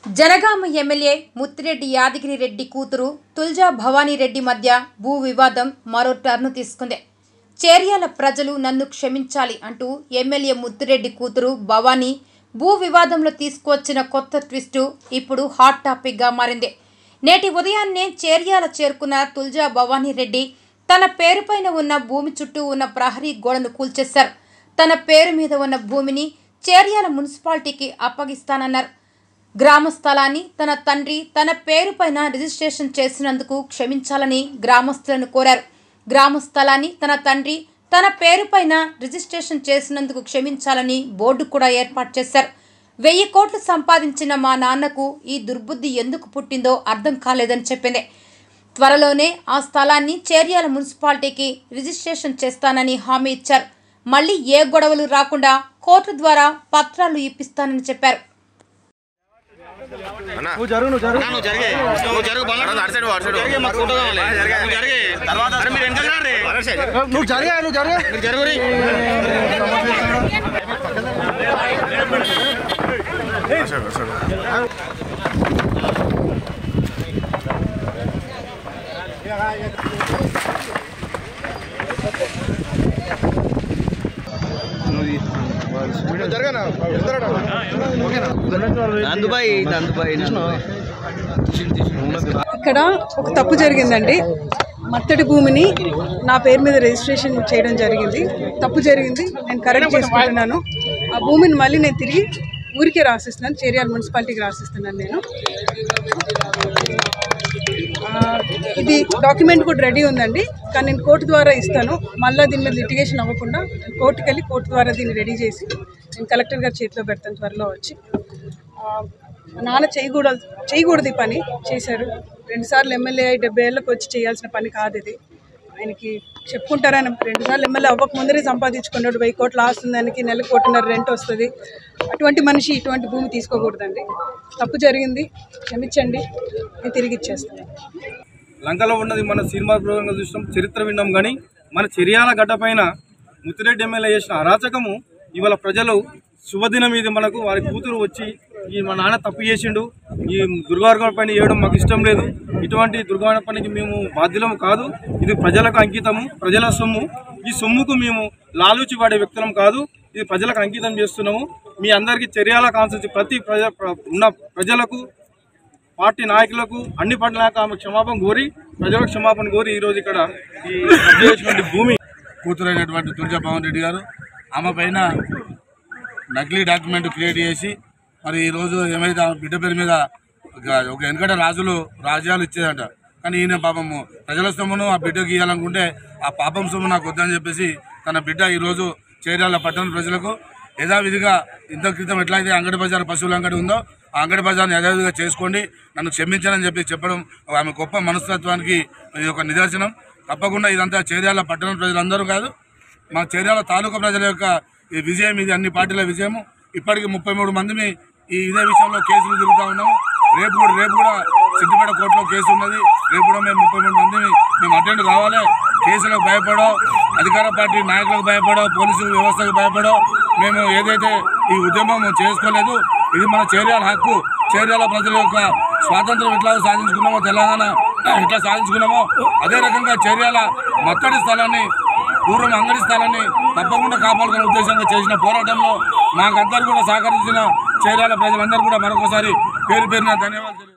Janagama MLA Muthireddy Yadagiri Reddy కూతురు తుల్జా భవానీ రెడ్డి మధ్య భూ వివాదం మరో టర్ను తీసుకుంది చేర్యాల ప్రజలు నన్ను క్షమించాలి అంటూ ఎమ్మెల్యే ముత్తిరెడ్డి కూతురు భవానీ భూ వివాదంలో తీసుకువచ్చిన కొత్త ట్విస్టు ఇప్పుడు హాట్ టాపిక్గా మారింది నేటి ఉదయాన్నే చేర్యాల చేరుకున్న తుల్జా భవానీ రెడ్డి తన పేరుపైన ఉన్న భూమి చుట్టూ ఉన్న ప్రహరీ గోడను కూల్చేశారు తన పేరు మీద ఉన్న భూమిని చేర్యాల మున్సిపాలిటీకి అప్పగిస్తానన్నారు గ్రామ స్థలాన్ని తన తండ్రి తన పేరుపైన రిజిస్ట్రేషన్ చేసినందుకు క్షమించాలని గ్రామస్తులను కోరారు గ్రామ స్థలాన్ని తన తండ్రి తన పేరుపైన రిజిస్ట్రేషన్ చేసినందుకు క్షమించాలని బోర్డు కూడా ఏర్పాటు చేశారు వెయ్యి కోట్లు సంపాదించిన మా నాన్నకు ఈ దుర్బుద్ధి ఎందుకు పుట్టిందో అర్థం కాలేదని చెప్పింది త్వరలోనే ఆ స్థలాన్ని చేర్యాల మున్సిపాలిటీకి రిజిస్ట్రేషన్ చేస్తానని హామీ ఇచ్చారు మళ్ళీ ఏ గొడవలు రాకుండా కోర్టు ద్వారా పత్రాలు ఇప్పిస్తానని చెప్పారు నువ్వు జరుగు నువ్వు జరుగు నువ్వు జరిగే నువ్వు జరుగు బాగా అటు సైడ్ అటు సైడ్ జరిగే మాకు ఫోటో కావాలి నువ్వు జరిగే తర్వాత మీరు వెనకాల రండి నువ్వు జరిగా నువ్వు జరిగా మీరు జరుగు రీ. జరగనా ఇద్దరడా ఓకేనా నందుబాయ్ నందుబాయ్ నందుబాయ్ ఇక్కడ ఒక తప్పు జరిగిందండి మత్తడి భూమిని నా పేరు మీద రిజిస్ట్రేషన్ చేయడం జరిగింది తప్పు జరిగింది నేను కరెక్ట్ చేసుకుంటున్నాను ఆ భూమిని మళ్ళీ నేను తిరిగి ఊరికే రాసిస్తున్నాను చేరియాల మున్సిపాలిటీకి రాసిస్తున్నాను నేను ఆ, ఇది డాక్యుమెంట్ కూడా రెడీ ఉందండి కానీ నేను కోర్టు ద్వారా ఇస్తాను మళ్ళీ దీని మీద లిటిగేషన్ అవ్వకుండా నేను కోర్టుకి వెళ్ళి కోర్టు ద్వారా దీన్ని రెడీ చేసి నేను కలెక్టర్ గారి చేతిలో పెడతాను త్వరలో వచ్చి ఆ, మా నాన్న చేయకూడదు చేయకూడదు ఈ పని చేశారు రెండుసార్లు ఎమ్మెల్యే అయి డెబ్బై ఏళ్ళకి వచ్చి చేయాల్సిన పని కాదు ఇది ఆయనకి చెప్పుకుంటారని రెండుసార్లు ఎమ్మెల్యే అవ్వక ముందరే సంపాదించుకున్నాడు వెయ్యి కోట్లు ఆస్తుంది దానికి నెలకు కోటిన్నర రెంట్ వస్తుంది అటువంటి మనిషి ఇటువంటి భూమి తీసుకోకూడదండి తప్పు జరిగింది క్షమించండి నేను తిరిగి ఇచ్చేస్తాను లంకలో ఉన్నది మన సినిమా ప్రోగ్రాంగా చూసినాం చరిత్ర విన్నాం కానీ మన చెరియాల గడ్డ పైన ముత్తిరెడ్డి ఎమ్మెల్యే చేసిన అరాచకము ఇవాళ ప్రజలు శుభదినం ఇది మనకు వారి కూతురు వచ్చి ఈ మా నాన్న తప్పు చేసిండు ఈ దుర్గార్గం పైన చేయడం మాకు ఇష్టం లేదు ఇటువంటి దుర్గాణ పనికి మేము బాధ్యులము కాదు ఇది ప్రజలకు అంకితము ప్రజల సొమ్ము ఈ సొమ్ముకు మేము లాలూచి వాడే వ్యక్తులం కాదు ఇది ప్రజలకు అంకితం చేస్తున్నాము మీ అందరికీ చర్యాల కాన్సెన్స్ ప్రతి ప్రజ ప్ర- ఉన్న ప్రజలకు పార్టీ నాయకులకు అన్ని పార్టీ నాయకులకు ఆమె క్షమాపణ కోరి ప్రజలకు క్షమాపణ కోరి ఈ రోజు ఇక్కడ ఈ కబ్జా చేసినటువంటి భూమి కూతురైనటువంటి తులజా పవన్ రెడ్డి గారు ఆమె పైన నకిలీ డాక్యుమెంట్ క్రియేట్ చేసి మరి ఈరోజు ఏమైతే ఆమె బిడ్డ పేరు మీద ఒక- ఒక వెనకట రాజులు రాజ్యాలు ఇచ్చేదంట కానీ ఈయన పాపము ప్రజల సొమ్మును ఆ బిడ్డకి ఇవ్వాలనుకుంటే ఆ పాపం సొమ్ము నాకు వద్దని చెప్పేసి తన బిడ్డ ఈరోజు చేరాల పట్టణ ప్రజలకు యథావిధిగా ఇంత క్రితం ఎట్లయితే అంగడి బజార్ పశువుల అంగడి ఉందో ఆ అంగడి బజార్ని యథావిధిగా చేసుకోండి నన్ను క్షమించాలని చెప్పి చెప్పడం ఆమె గొప్ప మనస్తత్వానికి ఇది ఒక నిదర్శనం తప్పకుండా ఇదంతా చేర్యాల పట్టణ ప్రజలందరూ కాదు మా చేర్యాల తాలూకా ప్రజల యొక్క ఈ విజయం ఇది అన్ని పార్టీల విజయము ఇప్పటికి ముప్పై మూడు మందిని ఈ ఇదే విషయంలో కేసులు తిరుగుతూ ఉన్నాము రేపు కూడా రేపు కూడా సిద్దిపేట కోర్టులో కేసు ఉన్నది రేపు కూడా మేము ముప్పై మూడు మందిని మేము అటెండ్ కావాలి కేసులకు భయపడో అధికార పార్టీ నాయకులకు భయపడో పోలీసు వ్యవస్థకు భయపడో మేము ఏదైతే ఈ ఉద్యమం చేసుకోలేదు ఇది మన చేర్యాల హక్కు చేర్యాల ప్రజల యొక్క స్వాతంత్రం ఎట్లా సాధించుకున్నామో తెలంగాణ ఎట్లా సాధించుకున్నామో అదే రకంగా చేర్యాల మత్తడి స్థలాన్ని పూర్వం అంగడి స్థలాన్ని తప్పకుండా కాపాడుకునే ఉద్దేశంగా చేసిన పోరాటంలో మాకందరూ కూడా సహకరించిన చేర్యాల ప్రజలందరూ కూడా మరొకసారి పేరు పేరున ధన్యవాదాలు తెలియ-